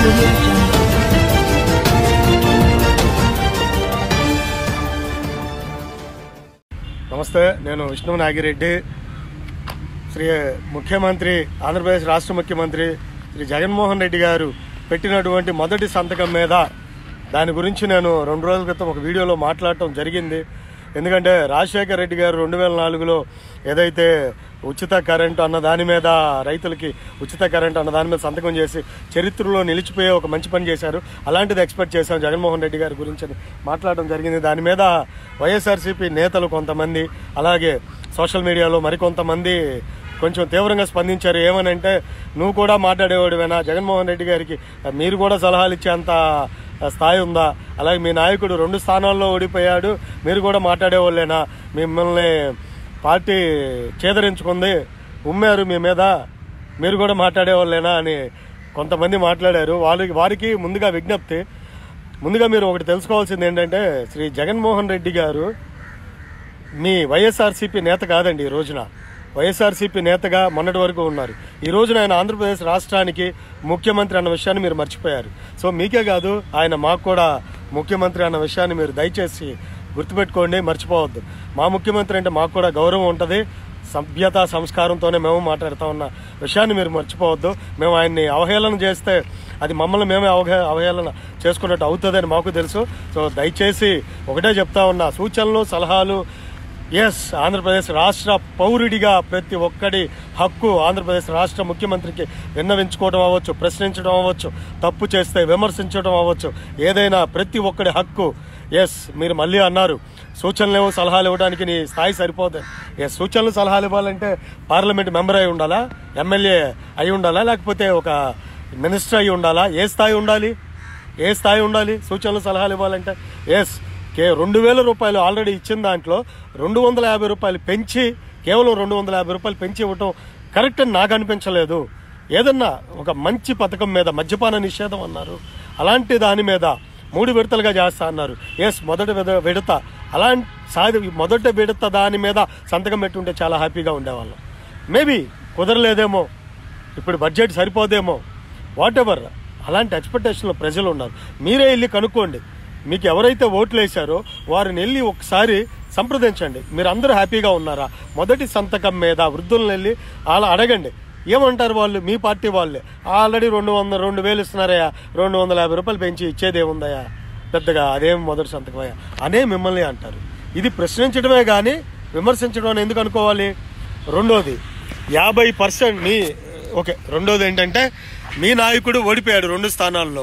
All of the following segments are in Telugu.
audio jungle. నమస్తే నేను విష్ణు నాగిరెడ్డి శ్రీ ముఖ్యమంత్రి ఆంధ్రప్రదేశ్ రాష్ట్ర ముఖ్యమంత్రి శ్రీ జగన్మోహన్ రెడ్డి గారు పెట్టినటువంటి మొదటి సంతకం మీద దాని గురించి నేను రెండు రోజుల క్రితం ఒక వీడియోలో మాట్లాడటం జరిగింది ఎందుకంటే రాజశేఖర రెడ్డి గారు రెండు వేల నాలుగులో ఏదైతే ఉచిత కరెంటు అన్న దాని మీద రైతులకి ఉచిత కరెంటు అన్న దాని మీద సంతకం చేసి చరిత్రలో నిలిచిపోయే ఒక మంచి పని చేశారు అలాంటిది ఎక్స్పెక్ట్ చేశాం జగన్మోహన్ రెడ్డి గారి గురించి అని మాట్లాడడం జరిగింది దాని మీద వైఎస్ఆర్సీపీ నేతలు కొంతమంది అలాగే సోషల్ మీడియాలో మరికొంతమంది కొంచెం తీవ్రంగా స్పందించారు ఏమనంటే నువ్వు కూడా మాట్లాడేవాడివేనా జగన్మోహన్ రెడ్డి గారికి మీరు కూడా సలహాలు ఇచ్చేంత స్థాయి ఉందా అలాగే మీ నాయకుడు రెండు స్థానాల్లో ఓడిపోయాడు మీరు కూడా మాట్లాడేవాళ్ళేనా మిమ్మల్ని పార్టీ చేదరించుకుంది ఉమ్మారు మీ మీద మీరు కూడా మాట్లాడేవాళ్ళేనా అని కొంతమంది మాట్లాడారు వాళ్ళకి వారికి ముందుగా విజ్ఞప్తి ముందుగా మీరు ఒకటి తెలుసుకోవాల్సింది ఏంటంటే శ్రీ జగన్మోహన్ రెడ్డి గారు మీ వైఎస్ఆర్సీపీ నేత కాదండి ఈ రోజున వైఎస్ఆర్సీపీ నేతగా మొన్నటి వరకు ఉన్నారు ఈ రోజున ఆయన ఆంధ్రప్రదేశ్ రాష్ట్రానికి ముఖ్యమంత్రి అన్న విషయాన్ని మీరు మర్చిపోయారు సో మీకే కాదు ఆయన మాకు కూడా ముఖ్యమంత్రి అన్న విషయాన్ని మీరు దయచేసి గుర్తుపెట్టుకోండి మర్చిపోవద్దు మా ముఖ్యమంత్రి అంటే మాకు కూడా గౌరవం ఉంటుంది సభ్యత సంస్కారంతోనే మేము మాట్లాడుతూ ఉన్న విషయాన్ని మీరు మర్చిపోవద్దు మేము ఆయన్ని అవహేళన చేస్తే అది మమ్మల్ని మేమే అవహే అవహేళన చేసుకున్నట్టు అవుతుందని మాకు తెలుసు సో దయచేసి ఒకటే చెప్తా ఉన్నా సూచనలు సలహాలు ఎస్ ఆంధ్రప్రదేశ్ రాష్ట్ర పౌరుడిగా ప్రతి ఒక్కడి హక్కు ఆంధ్రప్రదేశ్ రాష్ట్ర ముఖ్యమంత్రికి విన్నవించుకోవడం అవ్వచ్చు ప్రశ్నించడం అవ్వచ్చు తప్పు చేస్తే విమర్శించడం అవ్వచ్చు ఏదైనా ప్రతి ఒక్కడి హక్కు ఎస్ మీరు మళ్ళీ అన్నారు సూచనలు ఏవో సలహాలు ఇవ్వడానికి నీ స్థాయి సరిపోదు ఎస్ సూచనలు సలహాలు ఇవ్వాలంటే పార్లమెంట్ మెంబర్ అయి ఉండాలా ఎమ్మెల్యే అయి ఉండాలా లేకపోతే ఒక మినిస్టర్ అయి ఉండాలా ఏ స్థాయి ఉండాలి ఏ స్థాయి ఉండాలి సూచనలు సలహాలు ఇవ్వాలంటే ఎస్ కే రెండు వేల రూపాయలు ఆల్రెడీ ఇచ్చిన దాంట్లో రెండు వందల యాభై రూపాయలు పెంచి కేవలం రెండు వందల యాభై రూపాయలు పెంచి ఇవ్వటం కరెక్ట్ అని నాకు అనిపించలేదు ఏదన్నా ఒక మంచి పథకం మీద మద్యపాన నిషేధం అన్నారు అలాంటి దాని మీద మూడు విడతలుగా చేస్తా అన్నారు ఎస్ మొదటి విడ- విడత అలాంటి సాధి మొదటి విడత దాని మీద సంతకం పెట్టుంటే చాలా హ్యాపీగా ఉండేవాళ్ళం మేబీ కుదరలేదేమో ఇప్పుడు బడ్జెట్ సరిపోదేమో వాట్ ఎవర్ అలాంటి ఎక్స్పెక్టేషన్లో ప్రజలు ఉన్నారు మీరే వెళ్ళి కనుక్కోండి మీకు ఎవరైతే ఓట్లు వేశారో వారిని వెళ్ళి ఒకసారి సంప్రదించండి మీరు అందరూ హ్యాపీగా ఉన్నారా మొదటి సంతకం మీద వృద్ధులను వెళ్ళి అలా అడగండి ఏమంటారు వాళ్ళు మీ పార్టీ వాళ్ళే ఆల్రెడీ రెండు వందల రెండు వేలు ఇస్తున్నారయ్యా రెండు వందల యాభై రూపాయలు పెంచి ఇచ్చేది ఏముందయ్యా పెద్దగా అదేం మొదటి సంతకమయ్యా అనే మిమ్మల్ని అంటారు ఇది ప్రశ్నించడమే కానీ విమర్శించడం అని ఎందుకు అనుకోవాలి రెండోది యాభై పర్సెంట్ మీ ఓకే రెండోది ఏంటంటే మీ నాయకుడు ఓడిపోయాడు రెండు స్థానాల్లో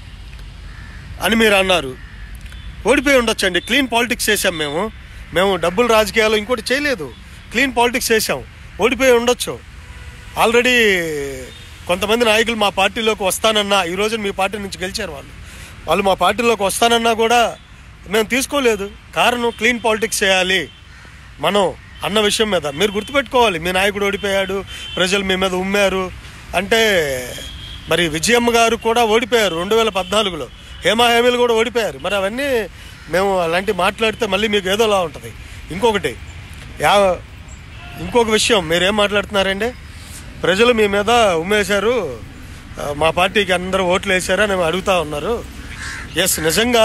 అని మీరు అన్నారు ఓడిపోయి ఉండొచ్చండి క్లీన్ పాలిటిక్స్ చేసాం మేము మేము డబ్బులు రాజకీయాలు ఇంకోటి చేయలేదు క్లీన్ పాలిటిక్స్ చేసాం ఓడిపోయి ఉండొచ్చు ఆల్రెడీ కొంతమంది నాయకులు మా పార్టీలోకి వస్తానన్నా ఈ రోజు మీ పార్టీ నుంచి గెలిచారు వాళ్ళు వాళ్ళు మా పార్టీలోకి వస్తానన్నా కూడా మేము తీసుకోలేదు కారణం క్లీన్ పాలిటిక్స్ చేయాలి మనం అన్న విషయం మీద మీరు గుర్తుపెట్టుకోవాలి మీ నాయకుడు ఓడిపోయాడు ప్రజలు మీ మీద ఉమ్మారు అంటే మరి విజయమ్మ గారు కూడా ఓడిపోయారు రెండు వేల పద్నాలుగులో హేమా హేమీలు కూడా ఓడిపోయారు మరి అవన్నీ మేము అలాంటి మాట్లాడితే మళ్ళీ మీకు ఏదోలా ఉంటుంది ఇంకొకటి యా ఇంకొక విషయం మీరేం మాట్లాడుతున్నారండి ప్రజలు మీ మీద ఉమ్మేశారు ఆ, మా పార్టీకి అందరూ ఓట్లు వేశారు అని అడుగుతా ఉన్నారు ఎస్ నిజంగా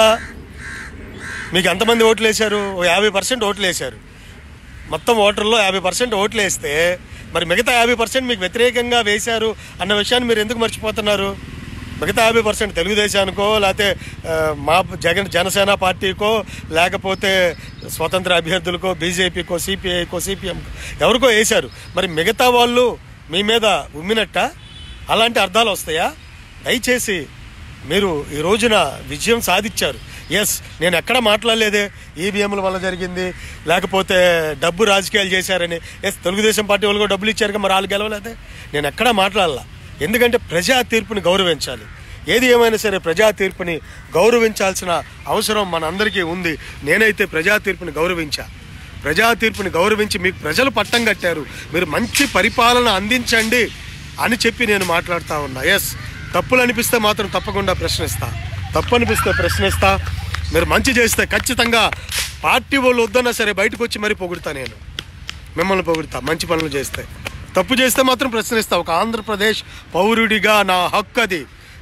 మీకు ఎంతమంది ఓట్లు వేశారు ఓ యాభై పర్సెంట్ ఓట్లు వేశారు మొత్తం ఓటర్లో యాభై పర్సెంట్ ఓట్లు వేస్తే మరి మిగతా యాభై పర్సెంట్ మీకు వ్యతిరేకంగా వేశారు అన్న విషయాన్ని మీరు ఎందుకు మర్చిపోతున్నారు మిగతా యాభై పర్సెంట్ తెలుగుదేశానికో లేకపోతే ఆ, మా జగన్ జనసేన పార్టీకో లేకపోతే స్వతంత్ర అభ్యర్థులకో బీజేపీకో సిపిఐకో సిపిఎంకో ఎవరికో వేశారు మరి మిగతా వాళ్ళు మీ మీద ఉమ్మినట్ట అలాంటి అర్థాలు వస్తాయా దయచేసి మీరు ఈ రోజున విజయం సాధించారు ఎస్ నేను ఎక్కడ మాట్లాడలేదే ఈవీఎంల వల్ల జరిగింది లేకపోతే డబ్బు రాజకీయాలు చేశారని ఎస్ తెలుగుదేశం పార్టీ వాళ్ళు కూడా డబ్బులు ఇచ్చారు మరి వాళ్ళు గెలవలేదే నేను ఎక్కడా మాట్లాడాల ఎందుకంటే ప్రజా తీర్పుని గౌరవించాలి ఏది ఏమైనా సరే ప్రజా తీర్పుని గౌరవించాల్సిన అవసరం మనందరికీ ఉంది నేనైతే ప్రజా తీర్పుని గౌరవించా ప్రజా తీర్పుని గౌరవించి మీకు ప్రజలు పట్టం కట్టారు మీరు మంచి పరిపాలన అందించండి అని చెప్పి నేను మాట్లాడుతూ ఉన్నా ఎస్ తప్పులు అనిపిస్తే మాత్రం తప్పకుండా ప్రశ్నిస్తా తప్పు అనిపిస్తే ప్రశ్నిస్తా మీరు మంచి చేస్తే ఖచ్చితంగా పార్టీ వాళ్ళు వద్దన్నా సరే బయటకు వచ్చి మరీ పొగుడుతా నేను మిమ్మల్ని పొగుడుతా మంచి పనులు చేస్తే తప్పు చేస్తే మాత్రం ప్రశ్నిస్తా ఒక ఆంధ్రప్రదేశ్ పౌరుడిగా నా హక్కు అది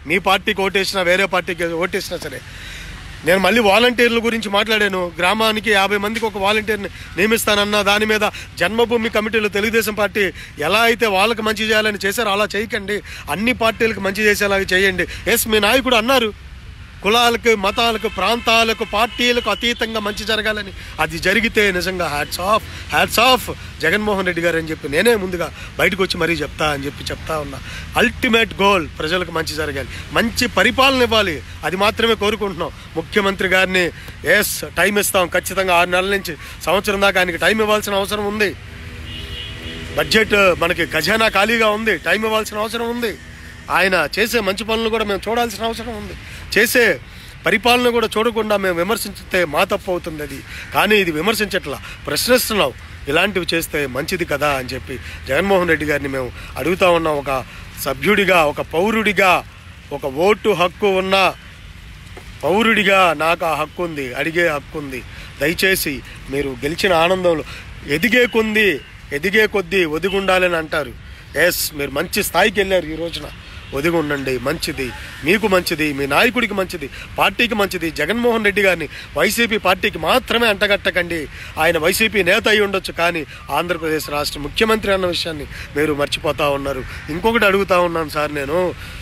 మీ పార్టీకి ఓటేసినా వేరే పార్టీకి ఓటేసినా సరే నేను మళ్ళీ వాలంటీర్ల గురించి మాట్లాడాను గ్రామానికి యాభై మందికి ఒక వాలంటీర్ని నియమిస్తానన్న దాని మీద జన్మభూమి కమిటీలో తెలుగుదేశం పార్టీ ఎలా అయితే వాళ్ళకి మంచి చేయాలని చేశారో అలా చేయకండి అన్ని పార్టీలకు మంచి చేసేలాగా చేయండి ఎస్ మీ నాయకుడు అన్నారు కులాలకు మతాలకు ప్రాంతాలకు పార్టీలకు అతీతంగా మంచి జరగాలని అది జరిగితే నిజంగా hats off hats off Jaganmohan Reddy garu అని చెప్పి నేనే ముందుగా బయటకు వచ్చి మరీ చెప్తా అని చెప్పి చెప్తా ఉన్నా అల్టిమేట్ గోల్ ప్రజలకు మంచి జరగాలి మంచి పరిపాలన ఇవ్వాలి అది మాత్రమే కోరుకుంటున్నాం ముఖ్యమంత్రి గారిని ఎస్ టైం ఇస్తాం ఖచ్చితంగా ఆరు నెలల నుంచి సంవత్సరం దాకా ఆయనకి టైం ఇవ్వాల్సిన అవసరం ఉంది బడ్జెట్ మనకి ఖజానా ఖాళీగా ఉంది టైం ఇవ్వాల్సిన అవసరం ఉంది ఆయన చేసే మంచి పనులు కూడా మేము చూడాల్సిన అవసరం ఉంది చేసే పరిపాలన కూడా చూడకుండా మేము విమర్శించితే మా తప్పు అవుతుంది అది కానీ ఇది విమర్శించట్లా ప్రశ్నిస్తున్నాం ఇలాంటివి చేస్తే మంచిది కదా అని చెప్పి జగన్మోహన్ రెడ్డి గారిని మేము అడుగుతా ఉన్నాం ఒక సభ్యుడిగా ఒక పౌరుడిగా ఒక ఓటు హక్కు ఉన్న పౌరుడిగా నాకు ఆ హక్కు ఉంది అడిగే హక్కు ఉంది దయచేసి మీరు గెలిచిన ఆనందంలో ఎదిగే కొంది ఎదిగే కొద్దీ ఒదిగుండాలని అంటారు ఎస్ మీరు మంచి స్థాయికి వెళ్ళారు ఈ రోజున ఒదిగి ఉండండి మంచిది మీకు మంచిది మీ నాయకుడికి మంచిది పార్టీకి మంచిది జగన్మోహన్ రెడ్డి గారిని వైసీపీ పార్టీకి మాత్రమే అంటగట్టకండి ఆయన వైసీపీ నేత అయి ఉండొచ్చు కానీ ఆంధ్రప్రదేశ్ రాష్ట్ర ముఖ్యమంత్రి అన్న విషయాన్ని మీరు మర్చిపోతా ఉన్నారు ఇంకొకటి అడుగుతా ఉన్నాను సార్ నేను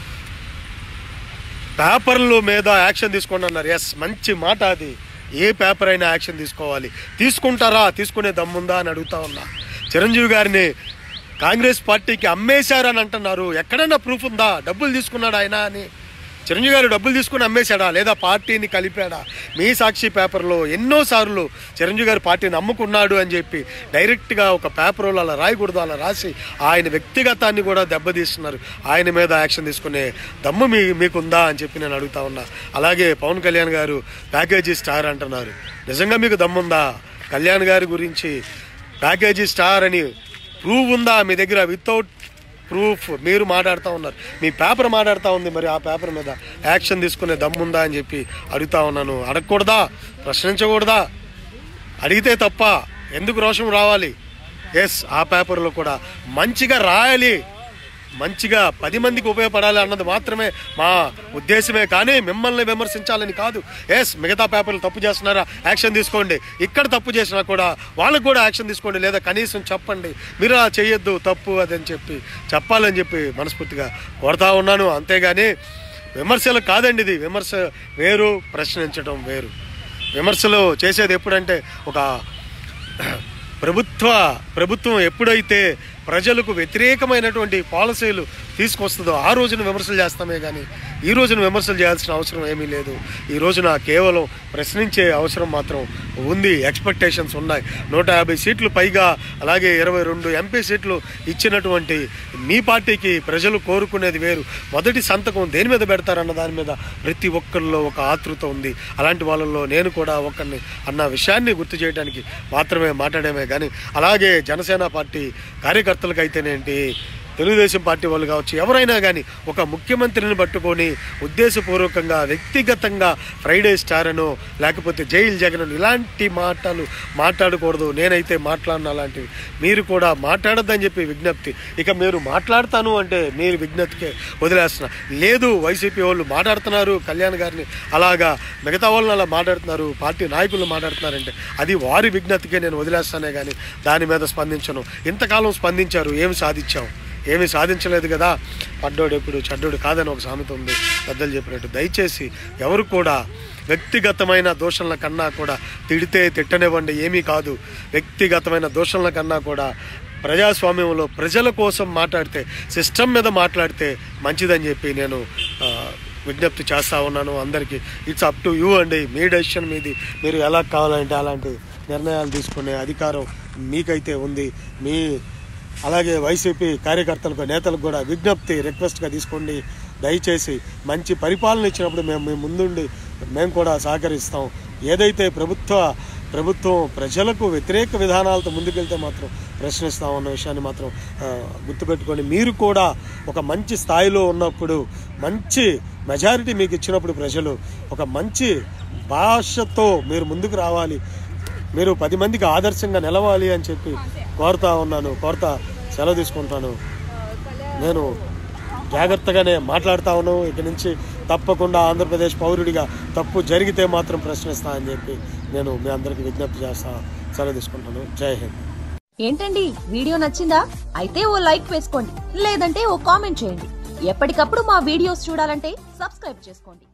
పేపర్ల మీద యాక్షన్ తీసుకోండి అన్నారు ఎస్ మంచి మాట అది ఏ పేపర్ అయినా యాక్షన్ తీసుకోవాలి తీసుకుంటారా తీసుకునే దమ్ముందా అని అడుగుతా ఉన్నా చిరంజీవి గారిని కాంగ్రెస్ పార్టీకి అమ్మేశారని అంటున్నారు ఎక్కడైనా ప్రూఫ్ ఉందా డబ్బులు తీసుకున్నాడు ఆయన అని చిరంజీవి గారు డబ్బులు తీసుకుని అమ్మేశాడా లేదా పార్టీని కలిపాడా మీ సాక్షి పేపర్లో ఎన్నోసార్లు చిరంజీవి గారు పార్టీని అమ్ముకున్నాడు అని చెప్పి డైరెక్ట్గా ఒక పేపర్లో అలా రాయకూడదు అలా రాసి ఆయన వ్యక్తిగతాన్ని కూడా దెబ్బతీస్తున్నారు ఆయన మీద యాక్షన్ తీసుకునే దమ్ము మీ మీకుందా అని చెప్పి నేను అడుగుతా ఉన్నా అలాగే పవన్ కళ్యాణ్ గారు ప్యాకేజీ స్టార్ అంటున్నారు నిజంగా మీకు దమ్ముందా కళ్యాణ్ గారి గురించి ప్యాకేజీ స్టార్ అని ప్రూవ్ ఉందా మీ దగ్గర వితౌట్ ప్రూఫ్ మీరు మాట్లాడుతూ ఉన్నారు మీ పేపర్ మాట్లాడుతూ ఉంది మరి ఆ పేపర్ మీద యాక్షన్ తీసుకునే దమ్ముందా అని చెప్పి అడుగుతా ఉన్నాను అడగకూడదా ప్రశ్నించకూడదా అడిగితే తప్ప ఎందుకు రోషం రావాలి ఎస్ ఆ పేపర్లో కూడా మంచిగా రాయాలి మంచిగా పది మందికి ఉపయోగపడాలి అన్నది మాత్రమే మా ఉద్దేశమే కానీ మిమ్మల్ని విమర్శించాలని కాదు ఎస్ మిగతా పేపర్లు తప్పు చేస్తున్నారా యాక్షన్ తీసుకోండి ఇక్కడ తప్పు చేసినా కూడా వాళ్ళకు కూడా యాక్షన్ తీసుకోండి లేదా కనీసం చెప్పండి మీరు అలా చేయొద్దు తప్పు అదని చెప్పి చెప్పాలని చెప్పి మనస్ఫూర్తిగా కోరుతా ఉన్నాను అంతేగాని విమర్శలు కాదండి ఇది విమర్శ వేరు ప్రశ్నించడం వేరు విమర్శలు చేసేది ఎప్పుడంటే ఒక ప్రభుత్వ ప్రభుత్వం ఎప్పుడైతే ప్రజలకు వ్యతిరేకమైనటువంటి పాలసీలు తీసుకొస్తుందో ఆ రోజున విమర్శలు చేస్తామే కానీ ఈ రోజున విమర్శలు చేయాల్సిన అవసరం ఏమీ లేదు ఈ రోజున కేవలం ప్రశ్నించే అవసరం మాత్రం ఉంది ఎక్స్పెక్టేషన్స్ ఉన్నాయి నూట యాభై సీట్లు పైగా అలాగే ఇరవై రెండు ఎంపీ సీట్లు ఇచ్చినటువంటి మీ పార్టీకి ప్రజలు కోరుకునేది వేరు మొదటి సంతకం దేని మీద పెడతారన్న దాని మీద ప్రతి ఒక్కరిలో ఒక ఆతృత ఉంది అలాంటి వాళ్ళల్లో నేను కూడా ఒకరిని అన్న విషయాన్ని గుర్తు చేయడానికి మాత్రమే మాట్లాడేమే కానీ అలాగే జనసేన పార్టీ కార్యకర్తలకు అయితేనేంటి తెలుగుదేశం పార్టీ వాళ్ళు కావచ్చు ఎవరైనా కానీ ఒక ముఖ్యమంత్రిని పట్టుకొని ఉద్దేశపూర్వకంగా వ్యక్తిగతంగా ఫ్రైడే స్టార్ అనో లేకపోతే జైలు జగన్ అని ఇలాంటి మాటలు మాట్లాడకూడదు నేనైతే మాట్లాడిన అలాంటివి మీరు కూడా మాట్లాడొద్దని చెప్పి విజ్ఞప్తి ఇక మీరు మాట్లాడతాను అంటే మీరు విజ్ఞప్తికే వదిలేస్తున్నా లేదు వైసీపీ వాళ్ళు మాట్లాడుతున్నారు కళ్యాణ్ గారిని అలాగా మిగతా వాళ్ళని అలా మాట్లాడుతున్నారు పార్టీ నాయకులు మాట్లాడుతున్నారంటే అది వారి విజ్ఞప్తికే నేను వదిలేస్తానే కానీ దాని మీద స్పందించను ఇంతకాలం స్పందించారు ఏమి సాధించాం ఏమీ సాధించలేదు కదా పడ్డోడు ఎప్పుడు చెడ్డోడు కాదని ఒక సామెత ఉంది పెద్దలు చెప్పినట్టు దయచేసి ఎవరు కూడా వ్యక్తిగతమైన దోషణల కన్నా కూడా తిడితే తిట్టనివ్వండి ఏమీ కాదు వ్యక్తిగతమైన దోషణల కన్నా కూడా ప్రజాస్వామ్యంలో ప్రజల కోసం మాట్లాడితే సిస్టమ్ మీద మాట్లాడితే మంచిదని చెప్పి నేను ఆ, విజ్ఞప్తి చేస్తా ఉన్నాను అందరికీ ఇట్స్ అప్ టు యూ అండి మీ డెసిషన్ మీది మీరు ఎలా కావాలంటే అలాంటి నిర్ణయాలు తీసుకునే అధికారం మీకైతే ఉంది మీ అలాగే వైసీపీ కార్యకర్తలకు నేతలకు కూడా విజ్ఞప్తి రిక్వెస్ట్గా తీసుకోండి దయచేసి మంచి పరిపాలన ఇచ్చినప్పుడు మేము మేము ముందుండి మేము కూడా సహకరిస్తాం ఏదైతే ప్రభుత్వ ప్రభుత్వం ప్రజలకు వ్యతిరేక విధానాలతో ముందుకెళ్తే మాత్రం ప్రశ్నిస్తాం అన్న విషయాన్ని మాత్రం ఆ, గుర్తుపెట్టుకోండి మీరు కూడా ఒక మంచి స్థాయిలో ఉన్నప్పుడు మంచి మెజారిటీ మీకు ఇచ్చినప్పుడు ప్రజలు ఒక మంచి భాషతో మీరు ముందుకు రావాలి మీరు పది మందికి ఆదర్శంగా నిలవాలి అని చెప్పి కోరుతా ఉన్నాను కోరుతా సెలవు తీసుకుంటాను నేను జాగ్రత్తగానే మాట్లాడుతా ఉన్నాం ఇక నుంచి తప్పకుండా ఆంధ్రప్రదేశ్ పౌరుడిగా తప్పు జరిగితే మాత్రం ప్రశ్నిస్తా అని చెప్పి నేను మీ అందరికీ విజ్ఞప్తి చేస్తా సెలవు తీసుకుంటాను జై హింద్ ఏంటండి వీడియో నచ్చిందా అయితే ఓ లైక్ వేసుకోండి లేదంటే ఓ కామెంట్ చేయండి ఎప్పటికప్పుడు మా వీడియోస్ చూడాలంటే సబ్స్క్రైబ్ చేసుకోండి